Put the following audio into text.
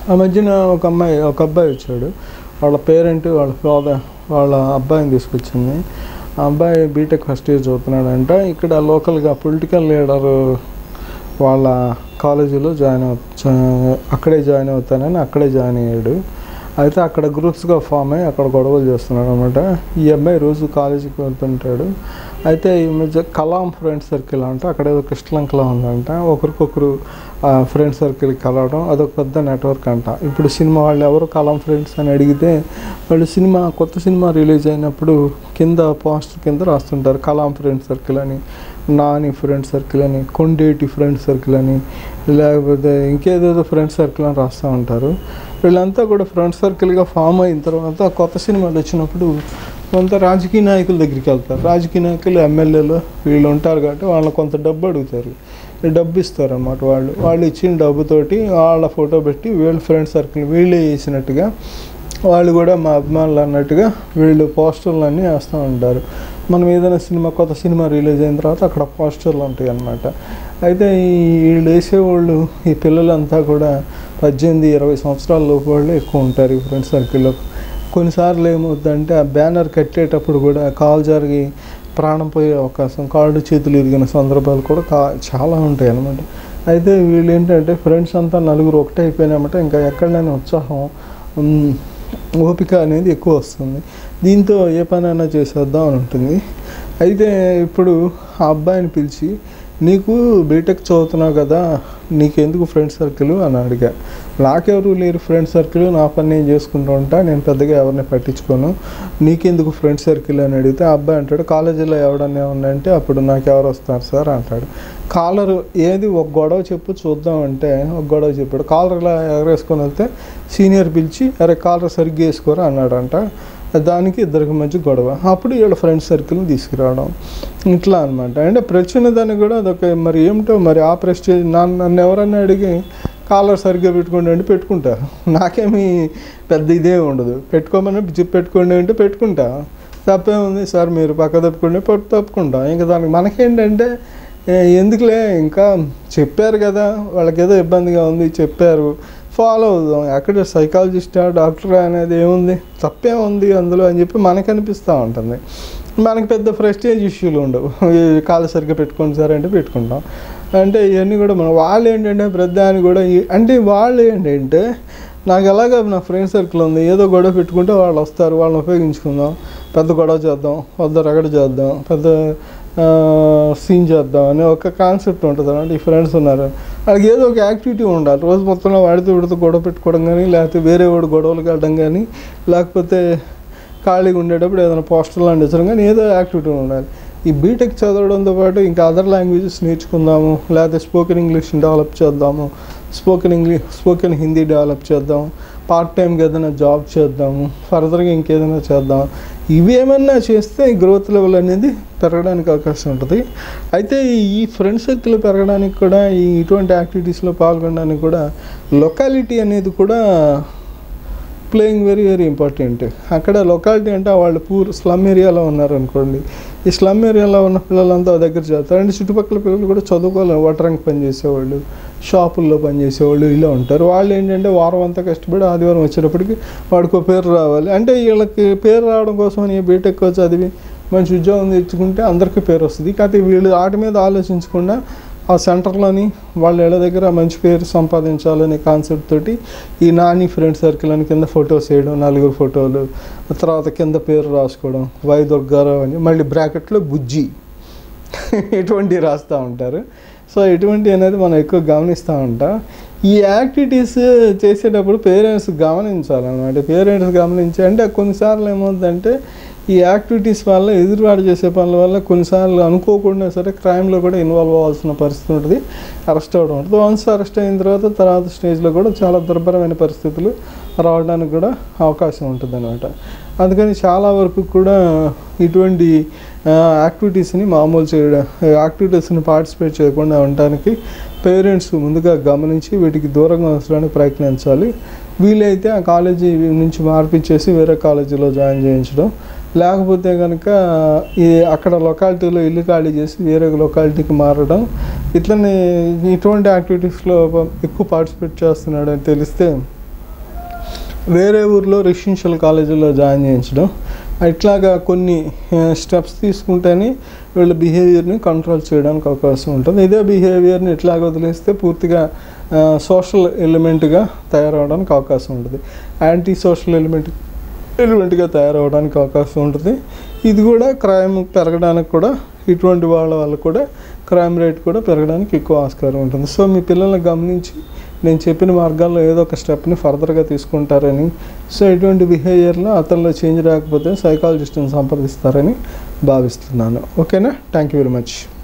ఆ మధ్యన ఒక అమ్మాయి ఒక అబ్బాయి వచ్చాడు వాళ్ళ పేరెంట్ వాళ్ళ ఫాదర్ వాళ్ళ అబ్బాయిని తీసుకొచ్చింది ఆ అబ్బాయి బీటెక్ ఫస్ట్ ఇయర్ చదువుతున్నాడంట ఇక్కడ లోకల్గా పొలిటికల్ లీడర్ వాళ్ళ కాలేజీలో జాయిన్ అవు జా- అక్కడే జాయిన్ అవుతానని అక్కడే జాయిన్ అయ్యాడు అయితే అక్కడ గ్రూప్స్గా ఫామ్ అయ్యి అక్కడ గొడవలు చేస్తున్నాడు అనమాట ఈ అబ్బాయి రోజు కాలేజీకి వెళ్తుంటాడు అయితే ఈ మధ్య కలాం ఫ్రెండ్ సర్కిల్ అంట అక్కడ ఏదో కృష్ణలంకలో ఉందంట ఒకరికొకరు ఫ్రెండ్ సర్కిల్ కలవడం అదొక పెద్ద నెట్వర్క్ అంట ఇప్పుడు సినిమా వాళ్ళు ఎవరు కలాం ఫ్రెండ్స్ అని అడిగితే వాళ్ళు సినిమా కొత్త సినిమా రిలీజ్ అయినప్పుడు కింద పోస్టర్ కింద రాస్తుంటారు కలాం ఫ్రెండ్ సర్కిల్ అని నాని ఫ్రెండ్ సర్కిల్ అని కొండేటి ఫ్రెండ్ సర్కిల్ అని లేకపోతే ఇంకేదేదో ఫ్రెండ్ సర్కిల్ అని రాస్తూ ఉంటారు వీళ్ళంతా కూడా ఫ్రెండ్ సర్కిల్గా ఫామ్ అయిన తర్వాత కొత్త సినిమాలు వచ్చినప్పుడు కొంత రాజకీయ నాయకుల దగ్గరికి వెళ్తారు రాజకీయ నాయకులు ఎమ్మెల్యేలు వీళ్ళు ఉంటారు కాబట్టి వాళ్ళని కొంత డబ్బు అడుగుతారు ఈ డబ్బు ఇస్తారు అన్నమాట వాళ్ళు వాళ్ళు ఇచ్చిన డబ్బుతోటి వాళ్ళ ఫోటో పెట్టి వీళ్ళ ఫ్రెండ్ సర్కిల్ వీళ్ళే వేసినట్టుగా వాళ్ళు కూడా మా అభిమానులు అన్నట్టుగా వీళ్ళు పోస్టర్లు అన్నీ వేస్తూ ఉంటారు మనం ఏదైనా సినిమా కొత్త సినిమా రిలీజ్ అయిన తర్వాత అక్కడ పోస్టర్లు ఉంటాయి అన్నమాట అయితే ఈ వీళ్ళు వేసేవాళ్ళు ఈ పిల్లలంతా కూడా పద్దెనిమిది ఇరవై సంవత్సరాల లోపు వాళ్ళు ఎక్కువ ఉంటారు ఈ ఫ్రెండ్ సర్కిల్లో కొన్నిసార్లు ఏమవుతుందంటే ఆ బ్యానర్ కట్టేటప్పుడు కూడా కాలు జరిగి ప్రాణం పోయే అవకాశం కాళ్ళు చేతులు ఇరిగిన సందర్భాలు కూడా కా చాలా ఉంటాయి అన్నమాట అయితే వీళ్ళు ఏంటంటే ఫ్రెండ్స్ అంతా నలుగురు ఒకటే అయిపోయినామంటే ఇంకా ఎక్కడైనా ఉత్సాహం ఉమ్, ఓపిక అనేది ఎక్కువ వస్తుంది దీంతో ఏ పనైనా చేసేద్దాం అని ఉంటుంది అయితే ఇప్పుడు ఆ అబ్బాయిని పిలిచి నీకు బీటెక్ చదువుతున్నావు కదా నీకెందుకు ఫ్రెండ్ సర్కిల్ అని అడిగా నాకెవరు లేరు ఫ్రెండ్ సర్కిల్ నా పని నేను చేసుకుంటూ ఉంటా నేను పెద్దగా ఎవరిని పట్టించుకోను నీకెందుకు ఫ్రెండ్ సర్కిల్ అని అడిగితే ఆ అబ్బాయి అంటాడు కాలేజీలో ఎవడన్నా ఉన్నాయంటే అప్పుడు నాకు ఎవరు వస్తారు సార్ అంటాడు కాలర్ ఏది ఒక గొడవ చెప్పు చూద్దాం అంటే ఒక గొడవ చెప్పాడు కాలర్ ఇలా ఎగరేసుకొని వెళ్తే సీనియర్ పిలిచి అరే కాలర్ సరిగ్గా వేసుకోరా అన్నాడంట దానికి ఇద్దరికి మధ్య గొడవ అప్పుడు వీళ్ళ ఫ్రెండ్ సర్కిల్ని తీసుకురావడం ఇట్లా అనమాట అంటే ప్రచున్న దానికి కూడా అదొక మరి ఏమిటో మరి ఆ ప్రెస్టేజ్ నన్ను నన్ను ఎవరన్నా అడిగి కాలర్ సరిగ్గా పెట్టుకోండి అంటే పెట్టుకుంటారు నాకేమీ పెద్ద ఇదే ఉండదు పెట్టుకోమని జిప్ పెట్టుకోండి అంటే పెట్టుకుంటా తప్పే ఉంది సార్ మీరు పక్క తప్పుకోండి పట్టు తప్పుకుంటాం ఇంకా దానికి మనకేంటంటే ఏ, ఎందుకులే ఇంకా చెప్పారు కదా వాళ్ళకి ఏదో ఇబ్బందిగా ఉంది చెప్పారు ఫాలో అవుదాం ఎక్కడ సైకాలజిస్టా డాక్టరా అనేది ఏముంది తప్పే ఉంది అందులో అని చెప్పి మనకు అనిపిస్తూ ఉంటుంది మనకి పెద్ద ప్రెస్టేజ్ ఇష్యూలు ఉండవు ఈ కాలు సరిగ్గా పెట్టుకోండి సార్ అంటే పెట్టుకుంటాం అంటే ఇవన్నీ కూడా మనం వాళ్ళు ఏంటంటే ప్రధాని కూడా ఈ- అంటే వాళ్ళు ఏంటంటే నాకు ఎలాగ నా ఫ్రెండ్ సర్కిల్ ఉంది ఏదో గొడవ పెట్టుకుంటే వాళ్ళు వస్తారు వాళ్ళని ఉపయోగించుకుందాం పెద్ద గొడవ చేద్దాం పెద్ద రగడ చేద్దాం పెద్ద సీన్ చేద్దాం అనే ఒక కాన్సెప్ట్ ఉంటుంది అంటే ఈ ఫ్రెండ్స్ ఉన్నారు వాళ్ళకి ఏదో ఒక యాక్టివిటీ ఉండాలి రోజు మొత్తంలో వాడితో వీడితో గొడవ పెట్టుకోవడం కానీ లేకపోతే వేరే వాడు గొడవలకు వెళ్ళడం కానీ లేకపోతే ఖాళీగా ఉండేటప్పుడు ఏదైనా పోస్టర్లు అందించడం కానీ ఏదో యాక్టివిటీ ఉండాలి ఈ బీటెక్ చదవడంతో పాటు ఇంకా అదర్ లాంగ్వేజెస్ నేర్చుకుందాము లేకపోతే స్పోకెన్ ఇంగ్లీష్ డెవలప్ చేద్దాము spoken English spoken Hindi develop చేద్దాం పార్ట్ టైంకి ఏదైనా జాబ్ చేద్దాము ఫర్దర్గా ఇంకేదైనా చేద్దాం ఇవి ఏమన్నా చేస్తే గ్రోత్ లెవెల్ అనేది పెరగడానికి అవకాశం ఉంటుంది అయితే ఈ ఫ్రెండ్ సర్కిల్ పెరగడానికి కూడా ఈ ఇటువంటి యాక్టివిటీస్లో పాల్గొనడానికి కూడా లొకాలిటీ అనేది కూడా ప్లేయింగ్ వెరీ వెరీ ఇంపార్టెంట్ అక్కడ లొకాలిటీ అంటే వాళ్ళు పూర్ స్లమ్ ఏరియాలో ఉన్నారనుకోండి ఈ స్లమ్ ఏరియాలో ఉన్న పిల్లలంతా దగ్గర చేస్తారు అండ్ చుట్టుపక్కల పిల్లలు కూడా చదువుకోవాలి వటరంగి పని చేసేవాళ్ళు షాపుల్లో పని చేసేవాళ్ళు ఇలా ఉంటారు వాళ్ళు ఏంటంటే వారం అంతా కష్టపడి ఆదివారం వచ్చేటప్పటికి వాడికి ఒక పేరు రావాలి అంటే వీళ్ళకి పేరు రావడం కోసం అని బీటెక్ చదివి మంచి ఉద్యోగం తెచ్చుకుంటే అందరికీ పేరు వస్తుంది కాకపోతే వీళ్ళు వాటి మీద ఆలోచించకుండా ఆ సెంటర్లోని వాళ్ళ ఇళ్ళ దగ్గర మంచి పేరు సంపాదించాలనే కాన్సెప్ట్ తోటి ఈ నాని ఫ్రెండ్ సర్కిల్ అని కింద ఫొటోస్ వేయడం నలుగురు ఫోటోలు ఆ తర్వాత కింద పేరు రాసుకోవడం వై దుర్గారావు అని మళ్ళీ బ్రాకెట్లో బుజ్జి ఇటువంటివి రాస్తూ ఉంటారు సో ఇటువంటి అనేది మనం ఎక్కువ గమనిస్తూ ఉంటాం ఈ యాక్టివిటీస్ చేసేటప్పుడు పేరెంట్స్ గమనించాలన్నమాట పేరెంట్స్ గమనించి అంటే కొన్నిసార్లు ఏమవుతుందంటే ఈ యాక్టివిటీస్ వల్ల ఎదురువాడు చేసే పనుల వల్ల కొన్నిసార్లు అనుకోకుండా సరే క్రైమ్లో కూడా ఇన్వాల్వ్ అవ్వాల్సిన పరిస్థితి ఉంటుంది అరెస్ట్ అవ్వడం ఉంటుంది వన్స్ అరెస్ట్ అయిన తర్వాత తర్వాత స్టేజ్లో కూడా చాలా దుర్భరమైన పరిస్థితులు రావడానికి కూడా అవకాశం ఉంటుంది అనమాట అందుకని చాలా వరకు కూడా ఇటువంటి యాక్టివిటీస్ని మామూలు చేయడం యాక్టివిటీస్ని పార్టిసిపేట్ చేయకుండా ఉండడానికి పేరెంట్స్ ముందుగా గమనించి వీటికి దూరంగా ఉంచడానికి ప్రయత్నించాలి వీలైతే ఆ కాలేజీ నుంచి మార్పిచ్చేసి వేరే కాలేజీలో జాయిన్ చేయించడం లేకపోతే కనుక ఈ అక్కడ లొకాలిటీలో ఇల్లు ఖాళీ చేసి వేరే లొకాలిటీకి మారడం ఇట్లనే ఇటువంటి యాక్టివిటీస్లో ఎక్కువ పార్టిసిపేట్ చేస్తున్నాడని తెలిస్తే వేరే ఊర్లో రెసిడెన్షియల్ కాలేజీలో జాయిన్ చేయించడం ఇట్లాగా కొన్ని స్టెప్స్ తీసుకుంటేనే వీళ్ళ బిహేవియర్ని కంట్రోల్ చేయడానికి అవకాశం ఉంటుంది ఇదే బిహేవియర్ని ఇట్లాగ వదిలేస్తే పూర్తిగా సోషల్ ఎలిమెంట్గా తయారవడానికి అవకాశం ఉంటుంది యాంటీ సోషల్ ఎలిమెంట్ ఎలిమెంట్గా తయారవడానికి అవకాశం ఉంటుంది ఇది కూడా క్రైమ్ పెరగడానికి కూడా ఇటువంటి వాళ్ళ వల్ల కూడా క్రైమ్ రేట్ కూడా పెరగడానికి ఎక్కువ ఆస్కారం ఉంటుంది సో మీ పిల్లల్ని గమనించి నేను చెప్పిన మార్గాల్లో ఏదో ఒక స్టెప్ని ఫర్దర్గా తీసుకుంటారని సో ఇటువంటి బిహేవియర్లో అతనిలో చేంజ్ రాకపోతే సైకాలజిస్ట్ని సంప్రదిస్తారని భావిస్తున్నాను ఓకేనా థ్యాంక్ యూ వెరీ మచ్